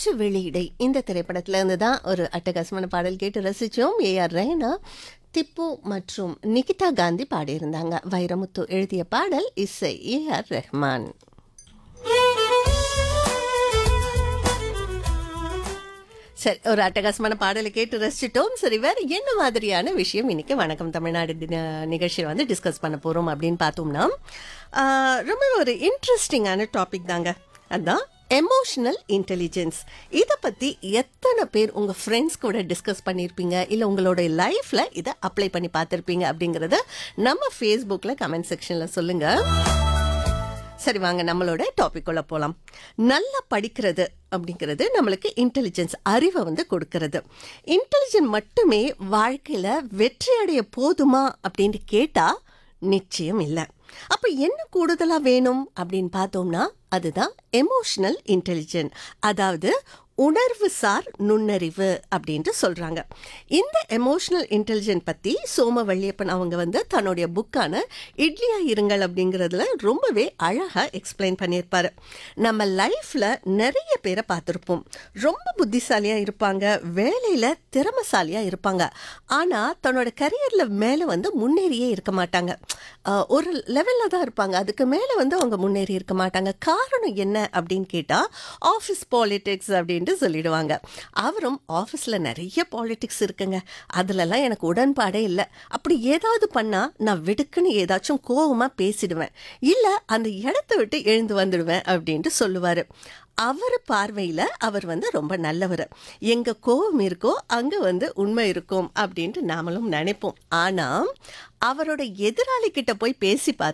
காற்று வெளியிடை இந்த திரைப்படத்துல இருந்து தான் ஒரு அட்டகாசமான பாடல் கேட்டு ரசிச்சோம் ஏ ஆர் ரெஹனா திப்பு மற்றும் நிகிதா காந்தி பாடியிருந்தாங்க வைரமுத்து எழுதிய பாடல் இசை ஏ ஆர் ரெஹ்மான் சரி ஒரு அட்டகாசமான பாடலை கேட்டு ரசிச்சிட்டோம் சரி வேற என்ன மாதிரியான விஷயம் இன்னைக்கு வணக்கம் தமிழ்நாடு தின- நிகழ்ச்சியில் வந்து டிஸ்கஸ் பண்ண போறோம் அப்படின்னு பார்த்தோம்னா ஆஹ், ரொம்ப ஒரு இன்ட்ரெஸ்டிங்கான டாபிக் தாங்க அதான் எமோஷனல் இன்டெலிஜென்ஸ் இதை பத்தி எத்தனை பேர் உங்க ஃப்ரெண்ட்ஸ் கூட டிஸ்கஸ் பண்ணியிருப்பீங்க இல்லை உங்களோட லைஃப்ல இதை அப்ளை பண்ணி பார்த்துருப்பீங்க அப்படிங்கறத நம்ம ஃபேஸ்புக்கில் கமெண்ட் செக்ஷனில் சொல்லுங்க சரி வாங்க நம்மளோட டாபிக் உள்ள போலாம் நல்லா படிக்கிறது அப்படிங்கிறது நம்மளுக்கு இன்டெலிஜென்ஸ் அறிவை வந்து கொடுக்கிறது இன்டெலிஜென்ட் மட்டுமே வாழ்க்கையில வெற்றி அடைய போதுமா அப்படின்னு கேட்டா நிச்சயம் இல்லை அப்ப என்ன கூடுதலா வேணும் அப்படின்னு பார்த்தோம்னா அதுதான் எமோஷனல் இன்டெலிஜென்ட் அதாவது உணர்வு சார் நுண்ணறிவு அப்படின்ட்டு சொல்றாங்க இந்த எமோஷனல் இன்டெலிஜென்ட் பத்தி சோம வள்ளியப்பன் அவங்க வந்து தன்னுடைய புக்கான இட்லியா இருங்கள் அப்படிங்கிறதுல ரொம்பவே அழகா எக்ஸ்பிளைன் பண்ணியிருப்பாரு நம்ம லைஃப்ல நிறைய பேரை பார்த்துருப்போம் ரொம்ப புத்திசாலியா இருப்பாங்க வேலையில திறமசாலியா இருப்பாங்க ஆனா தன்னோட கரியர்ல மேல வந்து முன்னேறியே இருக்க மாட்டாங்க அஹ், ஒரு லெவல்ல தான் இருப்பாங்க அதுக்கு மேல வந்து அவங்க முன்னேறி இருக்க மாட்டாங்க காரணம் என்ன அப்படின்னு கேட்டா ஆஃபீஸ் பாலிடிக்ஸ் அப்படின்ட்டு சொல்லிடுவாங்க அவரும் ஆஃபீஸ்ல நிறைய பாலிடிக்ஸ் இருக்குங்க அதுலலாம் எனக்கு உடன்பாடே இல்லை அப்படி ஏதாவது பண்ணா நான் வெடுக்குன்னு ஏதாச்சும் கோவமா பேசிடுவேன் இல்ல அந்த இடத்த விட்டு எழுந்து வந்துடுவேன் அப்படின்ட்டு சொல்லுவாரு அவர் பார்வையில அவர் வந்து ரொம்ப நல்லவர் எங்க கோவம் இருக்கோ அங்க வந்து உண்மை இருக்கும் அப்படின்ட்டு நாமளும் நினைப்போம் ஆனா அவரோட எதிராளி கிட்ட போய் பேசி பார்த்தா